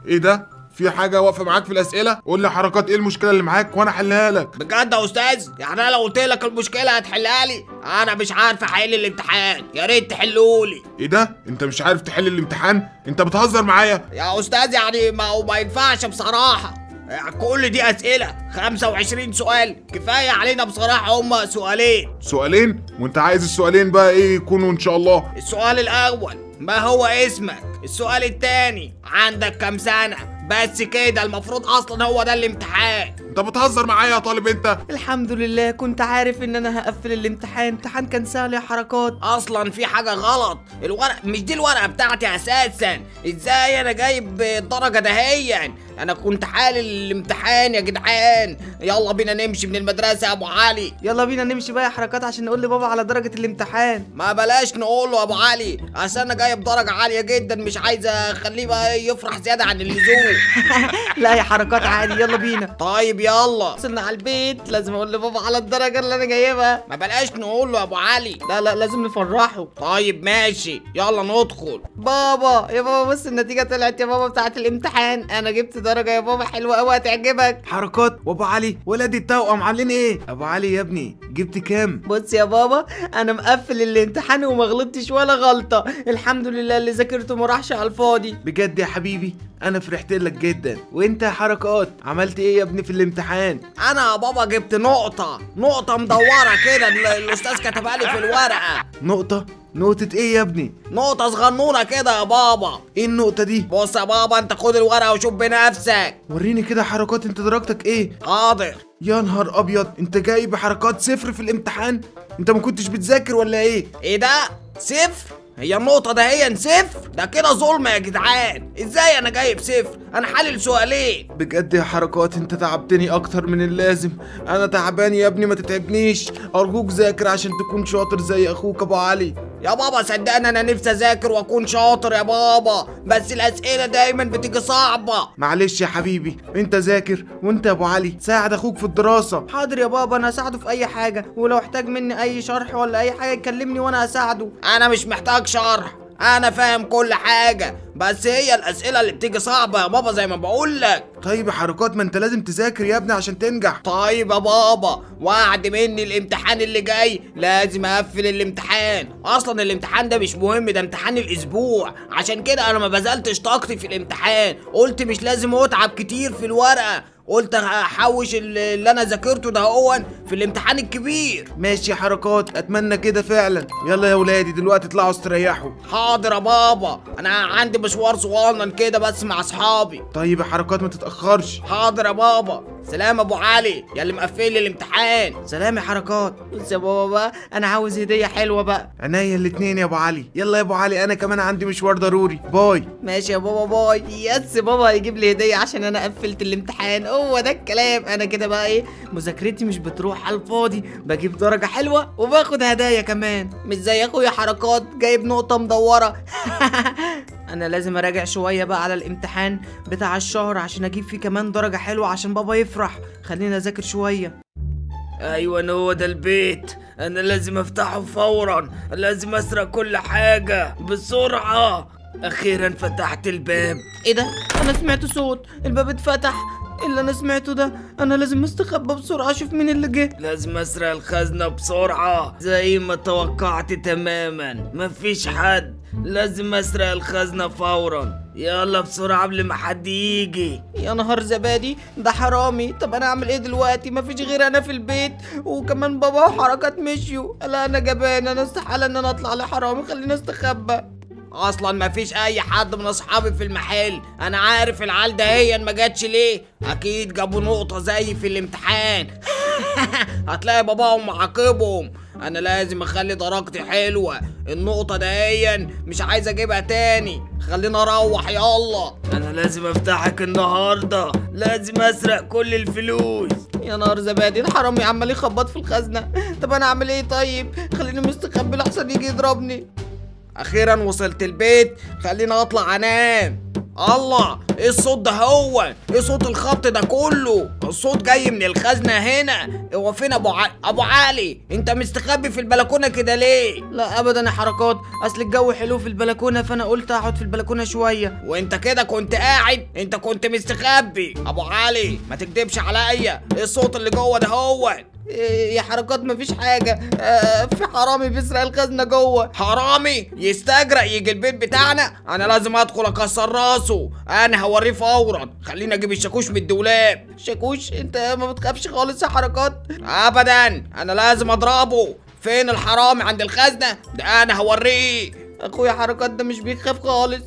ايه ده في حاجه واقفه معاك في الاسئله قول لي حركات ايه المشكله اللي معاك وانا احلها لك بجد يا استاذ يعني انا لو قلت لك المشكله هتحلها لي انا مش عارف احل الامتحان يا ريت تحلولي ايه ده انت مش عارف تحل الامتحان انت بتهزر معايا يا استاذ يعني ما هو ما ينفعش بصراحه يعني كل دي اسئله 25 سؤال كفايه علينا بصراحه هما سؤالين سؤالين وانت عايز السؤالين بقى ايه يكونوا ان شاء الله السؤال الاول ما هو اسمك السؤال الثاني عندك كام سنه بس كده المفروض اصلا هو ده الامتحان انت بتهزر معايا يا طالب انت الحمد لله كنت عارف ان انا هقفل الامتحان الامتحان كان سهل يا حركات اصلا في حاجه غلط الورق مش دي الورقه بتاعتي اساسا ازاي انا جايب الدرجه دهيا انا كنت حالل الامتحان يا جدعان يلا بينا نمشي من المدرسه يا ابو علي يلا بينا نمشي بقى يا حركات عشان نقول لبابا على درجة الامتحان ما بلاش نقول له يا ابو علي اصل انا جايب درجه عاليه جدا مش عايز اخليه بقى يفرح زياده عن اللزوم لا يا حركات عادي يلا بينا طيب يلا وصلنا على البيت لازم اقول لبابا على الدرجة اللي انا جايبها ما بلاش نقول له يا ابو علي لا لا لازم نفرحه طيب ماشي يلا ندخل بابا يا بابا بص النتيجة طلعت يا بابا بتاعت الامتحان انا جبت درجة يا بابا حلوة قوي هتعجبك حركات وابو علي ولادي التوأم عاملين ايه ابو علي يا ابني جبت كام بص يا بابا انا مقفل الامتحان وما غلطتش ولا غلطة الحمد لله اللي ذاكرته ما راحش على الفاضي بجد يا حبيبي انا فرحت لك جدا وانت يا حركات عملت ايه يا ابني في الامتحان انا يا بابا جبت نقطه نقطه مدوره كده ال- الاستاذ كتبها لي في الورقه نقطة نقطة ايه يا ابني نقطه صغنونه كده يا بابا ايه النقطة دي بص يا بابا انت خد الورقه وشوف بنفسك وريني كده حركات انت درجتك ايه حاضر يا نهار ابيض انت جايب حركات صفر في الامتحان انت ما كنتش بتذاكر ولا ايه ايه ده صفر هي النقطة ده هي صفر ده كده ظلم يا جدعان ازاي انا جايب صفر انا حلل سؤالين بجد يا حركات انت تعبتني اكتر من اللازم انا تعبان يا ابني ما تتعبنيش ارجوك ذاكر عشان تكون شاطر زي اخوك ابو علي يا بابا صدقني انا نفسي اذاكر واكون شاطر يا بابا بس الاسئلة دايما بتيجي صعبة معلش يا حبيبي انت ذاكر وانت يا ابو علي ساعد اخوك في الدراسة حاضر يا بابا انا هساعده في اي حاجة ولو احتاج مني اي شرح ولا اي حاجة يكلمني وانا هساعده انا مش محتاج شرح انا فاهم كل حاجة بس هي الاسئلة اللي بتيجي صعبة يا بابا زي ما بقولك طيب يا حركات ما انت لازم تذاكر يا ابني عشان تنجح طيب يا بابا وعد مني الامتحان اللي جاي لازم اقفل الامتحان اصلا الامتحان ده مش مهم ده امتحان الاسبوع عشان كده انا ما بذلتش طاقتي في الامتحان قلت مش لازم اتعب كتير في الورقه قلت هحوش اللي اللي انا ذاكرته ده هو في الامتحان الكبير ماشي يا حركات اتمنى كده فعلا يلا يا ولادي دلوقتي اطلعوا استريحوا حاضر يا بابا انا عندي مشوار صغنن كده بس مع اصحابي طيب يا حركات ما تتاخرش حاضر يا بابا سلام ابو علي يا اللي مقفل لي الامتحان سلام يا حركات بص يا بابا بقى انا عاوز هدية حلوة بقى عينيا الاتنين يا ابو علي يلا يا ابو علي انا كمان عندي مشوار ضروري باي ماشي يا بابا باي يس بابا هيجيب لي هدية عشان انا قفلت الامتحان هو ده الكلام انا كده بقى ايه مذاكرتي مش بتروح على الفاضي بجيب درجة حلوة وباخد هدايا كمان مش زي اخويا حركات جايب نقطة مدورة انا لازم اراجع شوية بقى على الامتحان بتاع الشهر عشان اجيب فيه كمان درجة حلوة عشان بابا يفرح خليني اذاكر شوية ايوه هو ده البيت انا لازم افتحه فورا لازم اسرق كل حاجه بسرعه اخيرا فتحت الباب ايه ده انا سمعت صوت الباب اتفتح إيه اللي انا سمعته ده انا لازم استخبى بسرعة اشوف مين اللي جه لازم اسرق الخزنه بسرعه زي ما توقعت تماما مفيش حد لازم اسرق الخزنه فورا يلا بسرعه قبل ما حد يجي يا نهار زبادي ده حرامي طب انا اعمل ايه دلوقتي مفيش غير انا في البيت وكمان بابا وحركات مشيوا لا انا جبان انا استحاله ان انا اطلع لحرامي خليني استخبى اصلا مفيش اي حد من اصحابي في المحل انا عارف العيال دهيا ما جاتش ليه اكيد جابوا نقطه زي في الامتحان هتلاقي باباهم معاقبهم انا لازم اخلي درجتي حلوه النقطه دهيا مش عايز اجيبها تاني خلينا اروح يلا انا لازم افتحك النهارده لازم اسرق كل الفلوس يا نهار زبادي الحرامي عمال يخبط في الخزنه طب انا اعمل ايه طيب خليني مستخبي لحسن يجي يضربني اخيرا وصلت البيت خلينا اطلع انام الله ايه الصوت ده هو ايه صوت الخبط ده كله الصوت جاي من الخزنه هنا هو فين ابو ع... ابو علي انت مستخبي في البلكونه كده ليه لا ابدا يا حركات اصل الجو حلو في البلكونه فانا قلت اقعد في البلكونه شويه وانت كده كنت قاعد انت كنت مستخبي ابو علي ما تكدبش عليا ايه الصوت اللي جوه ده هو إيه يا حركات مفيش حاجه آه في حرامي بيسرق الخزنه جوه حرامي يستجرأ يجي البيت بتاعنا انا لازم ادخل اكسر راسه انا هوريه فورا خليني اجيب الشاكوش من الدولاب شاكوش انت ما بتخافش خالص يا حركات ابدا انا لازم اضربه فين الحرامي عند الخزنه ده انا هوريه اخويا حركات ده مش بيخاف خالص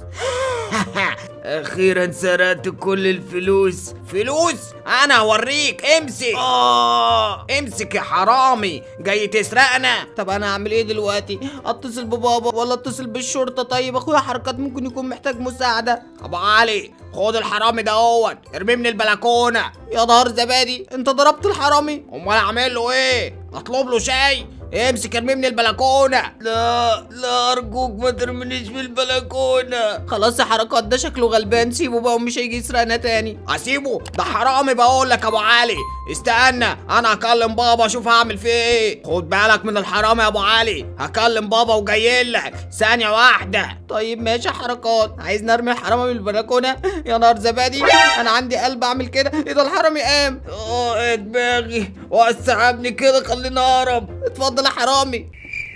اخيرا سرقت كل الفلوس فلوس انا هوريك امسك اه امسك يا حرامي جاي تسرقنا طب انا اعمل ايه دلوقتي اتصل ببابا ولا اتصل بالشرطه طيب اخويا حركات ممكن يكون محتاج مساعده ابو علي خد الحرامي ده اهوت ارميه من البلكونه يا نهار زبادي انت ضربت الحرامي امال اعمل له ايه اطلب له شاي امسك ارميه من البلكونه لا لا ارجوك ما ترمينيش في البلكونه خلاص يا حركات ده شكله غلبان سيبه بقى ومش هيجي يسرقنا تاني اسيبه ده حرامي بقول لك ابو علي استنى انا هكلم بابا اشوف هعمل فيه ايه خد بالك من الحرامي يا ابو علي هكلم بابا وجاي لك ثانيه واحده طيب ماشي يا حركات عايز نرمي الحرامي من البلكونه يا نهار زبادي انا عندي قلب اعمل كده ايه ده الحرامي قام اه يا دماغي وسعبني كده خليني اهرب اتفضل يا حرامي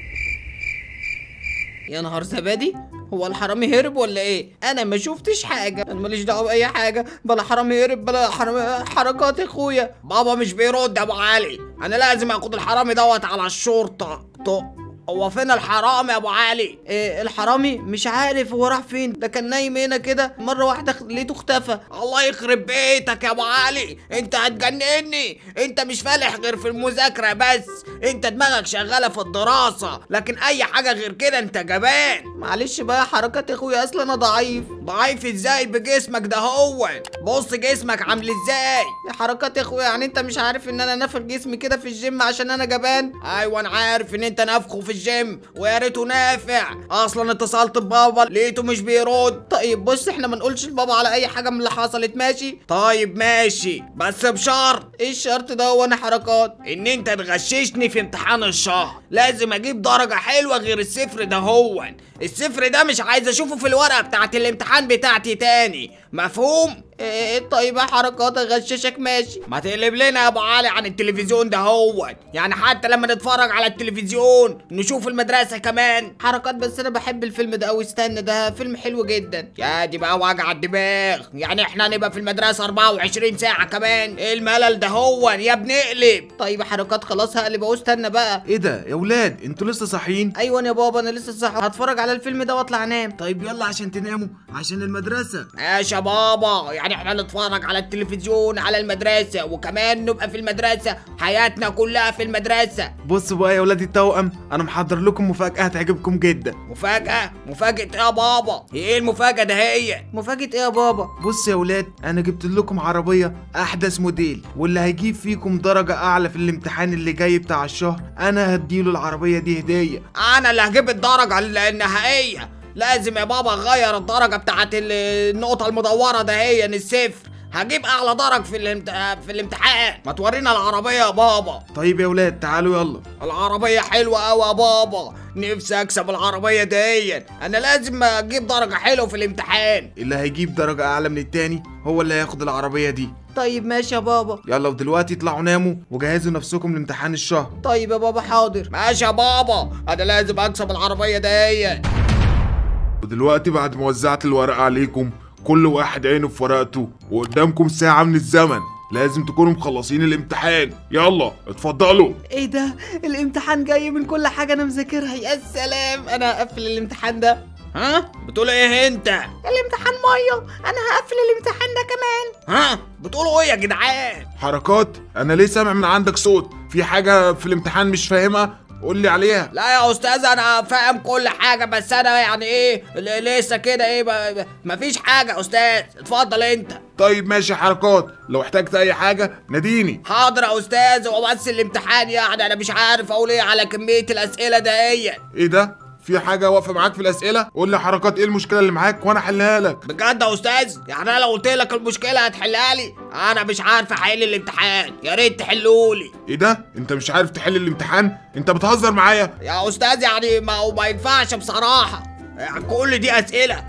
يا نهار زبادي هو الحرامي هرب ولا ايه انا ما شفتش حاجه انا ماليش دعوه باي حاجه بلا حرامي هرب بلا حرامي حركات يا اخويا بابا مش بيرد يا ابو علي انا لازم اخد الحرامي دوت على الشرطه طب هو فين الحرامي يا ابو علي إيه الحرامي مش عارف هو راح فين ده كان نايم هنا كده مره واحده خ- لقيته اختفى الله يخرب بيتك يا ابو علي انت هتجنني انت مش فالح غير في المذاكره بس انت دماغك شغاله في الدراسه لكن اي حاجه غير كده انت جبان معلش بقى حركات يا اخويا اصلا انا ضعيف ضعيف ازاي بجسمك ده هو بص جسمك عامل ازاي يا حركات يا اخويا يعني انت مش عارف ان انا نافخ جسمي كده في الجيم عشان انا جبان ايوه انا عارف ان انت نافخه في الجيم ويا ريته نافع اصلا اتصلت ببابا لقيته مش بيرد طيب بص احنا ما نقولش لبابا على اي حاجه من اللي حصلت ماشي طيب ماشي بس بشرط ايه الشرط ده وانا حركات ان انت تغششني في امتحان الشهر لازم اجيب درجة حلوة غير الصفر ده هو الصفر ده مش عايز اشوفه في الورقة بتاعت الامتحان بتاعتي تاني مفهوم ايه طيب يا حركات اغششك ماشي ما تقلب لنا يا ابو علي عن التلفزيون ده هو يعني حتى لما نتفرج على التلفزيون نشوف المدرسة كمان حركات بس انا بحب الفيلم ده قوي استنى ده فيلم حلو جدا يا دي بقى وجع الدماغ يعني احنا نبقى في المدرسة 24 ساعة كمان ايه الملل ده هو يا ابني اقلب طيب يا حركات خلاص هقلب اهو استنى بقى ايه ده يا ولاد انتوا لسه صاحيين ايوه يا بابا انا لسه صاحي هتفرج على الفيلم ده واطلع انام طيب يلا عشان تناموا عشان المدرسة ماشي يا بابا يعني احنا نتفرج على التلفزيون على المدرسة وكمان نبقى في المدرسة حياتنا كلها في المدرسة بصوا بقى يا ولاد التوأم انا محضر لكم مفاجأة هتعجبكم جدا مفاجأة مفاجأة ايه يا بابا هي ايه المفاجأة ده هي مفاجأة ايه يا بابا بص يا ولاد انا جبت لكم عربية احدث موديل واللي هيجيب فيكم درجة اعلى في الامتحان اللي جاي بتاع الشهر انا هديله العربية دي هدية انا اللي هجيب الدرجة النهائية لازم يا بابا اغير الدرجة بتاعت ال- النقطة المدورة ده هي الصفر هجيب اعلى درج في الامت... في الامتحان ما تورينا العربية يا بابا طيب يا ولاد تعالوا يلا العربية حلوة أوي يا بابا نفسي أكسب العربية دي أنا لازم أجيب درجة حلوة في الامتحان اللي هيجيب درجة اعلى من التاني هو اللي هياخد العربية دي طيب ماشي يا بابا يلا ودلوقتي اطلعوا ناموا وجهزوا نفسكم لامتحان الشهر طيب يا بابا حاضر ماشي يا بابا أنا لازم أكسب العربية دي ودلوقتي بعد ما وزعت الورقة عليكم كل واحد عينه في ورقته وقدامكم ساعة من الزمن لازم تكونوا مخلصين الامتحان يلا اتفضلوا ايه ده الامتحان جاي من كل حاجة انا مذاكرها يا سلام انا هقفل الامتحان ده ها بتقول إيه أنت الامتحان مية انا هقفل الامتحان ده كمان ها بتقولوا إيه يا جدعان حركات انا ليه سامع من عندك صوت في حاجة في الامتحان مش فاهمها قول لي عليها لا يا أستاذ أنا فاهم كل حاجة بس أنا يعني إيه ل- لسه كده إيه ب- ب- مفيش حاجة يا أستاذ اتفضل أنت طيب ماشي حركات لو احتجت اي حاجة ناديني حاضر يا أستاذ هو بس الامتحان يعني أنا مش عارف أقول إيه على كمية الأسئلة دي ايه ده في حاجه واقفه معاك في الاسئله قول لي حركات ايه المشكله اللي معاك وانا احلها لك بجد يا استاذ يعني انا لو قلت لك المشكله هتحلها لي انا مش عارف احل الامتحان يا ريت تحلولي ايه ده انت مش عارف تحل الامتحان انت بتهزر معايا يا استاذ يعني ما هو ما ينفعش بصراحه يعني كل دي اسئله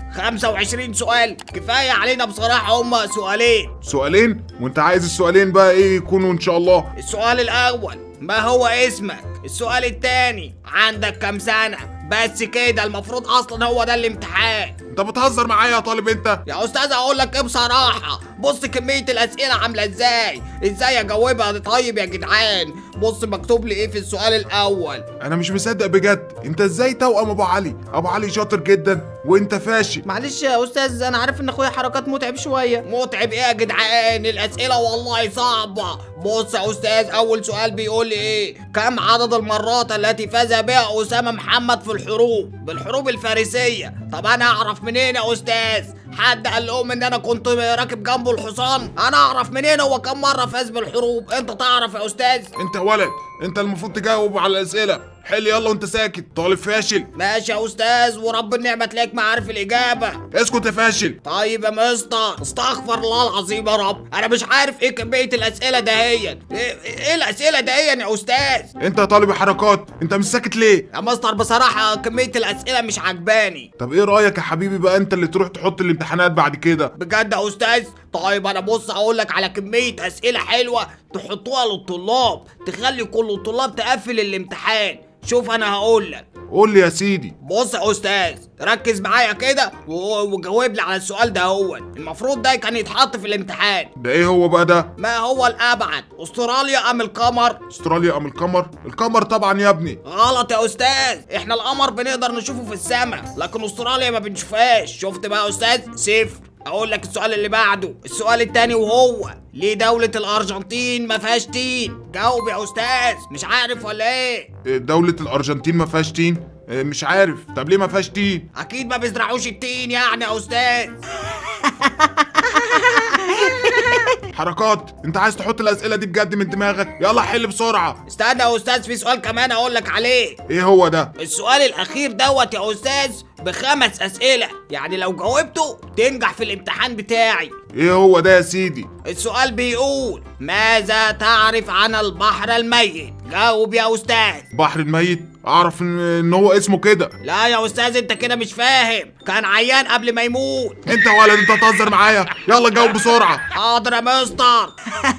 25 سؤال كفايه علينا بصراحه هما سؤالين سؤالين وانت عايز السؤالين بقى ايه يكونوا ان شاء الله السؤال الاول ما هو اسمك السؤال التاني عندك كام سنه بس كده المفروض اصلا هو ده الامتحان انت بتهزر معايا يا طالب انت يا استاذ اقول لك ايه بصراحه بص كميه الاسئله عامله ازاي ازاي اجاوبها طيب يا جدعان بص مكتوب لي ايه في السؤال الاول انا مش مصدق بجد انت ازاي توأم ابو علي ابو علي شاطر جدا وانت فاشل معلش يا استاذ انا عارف ان اخويا حركات متعب شويه متعب ايه يا جدعان الاسئله والله صعبه بص يا استاذ اول سؤال بيقول لي ايه كم عدد المرات التي فاز بها اسامه محمد في الحروب بالحروب الفارسيه طب انا اعرف منين يا استاذ حد قال لهم ان انا كنت راكب جنبه الحصان انا اعرف منين هو كم مره فاز بالحروب انت تعرف يا استاذ انت ولد انت المفروض تجاوب على الاسئله حل يلا وانت ساكت طالب فاشل ماشي يا استاذ ورب النعمه تلاقيك ما عارف الاجابه اسكت يا فاشل طيب يا مستر استغفر الله العظيم يا رب انا مش عارف ايه كميه الاسئله دهيا ايه, إيه الاسئله دهيا يا استاذ انت يا طالب حركات انت مش ساكت ليه يا مستر بصراحه كميه الاسئله مش عجباني طب ايه رايك يا حبيبي بقى انت اللي تروح تحط الامتحانات بعد كده بجد يا استاذ طيب انا بص اقول لك على كميه اسئله حلوه تحطوها للطلاب تخلي كل الطلاب تقفل الامتحان شوف انا هقول لك قول لي يا سيدي بص يا استاذ ركز معايا كده و- وجاوب لي على السؤال ده هو المفروض ده كان يتحط في الامتحان ده ايه هو بقى ده ما هو الابعد استراليا ام القمر استراليا ام القمر القمر طبعا يا ابني غلط يا استاذ احنا القمر بنقدر نشوفه في السماء لكن استراليا ما بنشوفهاش شفت بقى يا استاذ صفر اقول لك السؤال اللي بعده السؤال التاني وهو ليه دولة الارجنتين ما فيهاش تين جاوب يا استاذ مش عارف ولا ايه إيه، دولة الارجنتين ما فيهاش تين إيه، مش عارف طب ليه ما فيهاش تين اكيد ما بيزرعوش التين يعني يا استاذ حركات انت عايز تحط الاسئله دي بجد من دماغك يلا حل بسرعه استنى يا استاذ في سؤال كمان اقول لك عليه ايه هو ده السؤال الاخير دوت يا استاذ بخمس اسئله يعني لو جاوبته تنجح في الامتحان بتاعي ايه هو ده يا سيدي السؤال بيقول ماذا تعرف عن البحر الميت جاوب يا استاذ بحر الميت اعرف ان إن هو اسمه كده لا يا استاذ انت كده مش فاهم كان عيان قبل ما يموت انت ولد انت هتهزر معايا يلا جاوب بسرعه حاضر يا مستر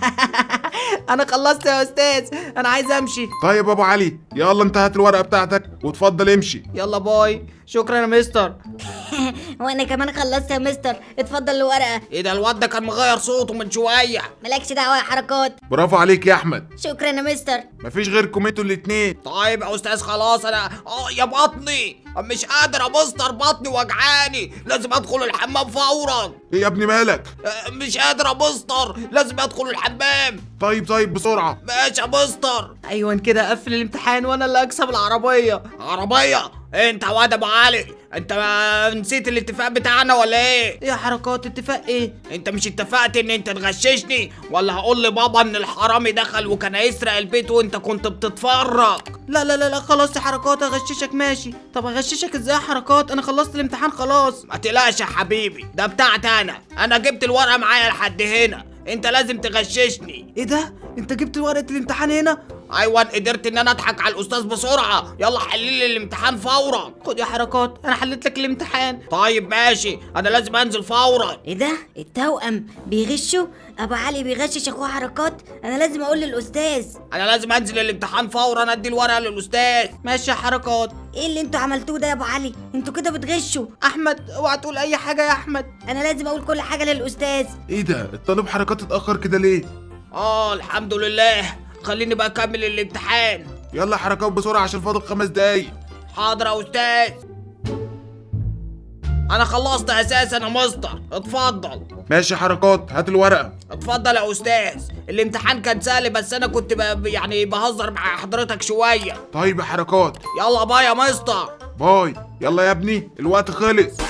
انا خلصت يا استاذ انا عايز امشي طيب ابو علي يلا انت هات الورقه بتاعتك وتفضل امشي يلا باي شكرا يا مستر وانا كمان خلصت يا مستر اتفضل الورقه ايه ده الواد ده كان مغير صوته من شويه مالكش دعوه يا حركات برافو عليك يا احمد شكرا يا مستر مفيش غيركم انتوا الاتنين طيب يا استاذ خلاص انا اه يا بطني مش قادر يا مستر بطني وجعاني لازم ادخل الحمام فورا ايه يا ابني مالك آه، مش قادر يا مستر لازم ادخل الحمام طيب طيب بسرعه ماشي يا مستر ايوه كده اقفل الامتحان وانا اللي اكسب العربيه عربيه انت واد ابو علي انت نسيت الاتفاق بتاعنا ولا ايه ايه يا حركات اتفاق ايه انت مش اتفقت ان انت تغششني ولا هقول لبابا ان الحرامي دخل وكان هيسرق البيت وانت كنت بتتفرج لا لا لا لا خلاص يا حركات اغششك ماشي طب اغششك ازاي يا حركات انا خلصت الامتحان خلاص ما تقلقش يا حبيبي ده بتاعتي انا انا جبت الورقه معايا لحد هنا انت لازم تغششني ايه ده انت جبت ورقه الامتحان هنا ايوه قدرت ان انا اضحك على الاستاذ بسرعه يلا حل لي الامتحان فورا خد يا حركات انا حليت لك الامتحان طيب ماشي انا لازم انزل فورا ايه ده التوأم بيغشوا ابو علي بيغشش اخوه حركات انا لازم اقول للاستاذ انا لازم انزل الامتحان فورا ادي الورقه للاستاذ ماشي يا حركات ايه اللي انتوا عملتوه ده يا ابو علي انتوا كده بتغشوا احمد اوعى تقول اي حاجه يا احمد انا لازم اقول كل حاجه للاستاذ ايه ده الطالب حركات اتاخر كده ليه اه الحمد لله خليني بقى اكمل الامتحان يلا حركات بسرعه عشان فاضل خمس دقايق حاضر يا استاذ انا خلصت اساسا يا مستر اتفضل ماشي حركات هات الورقه اتفضل يا استاذ الامتحان كان سهل بس انا كنت ب... يعني بهزر مع حضرتك شويه طيب يا حركات يلا باي يا مستر باي يلا يا ابني الوقت خلص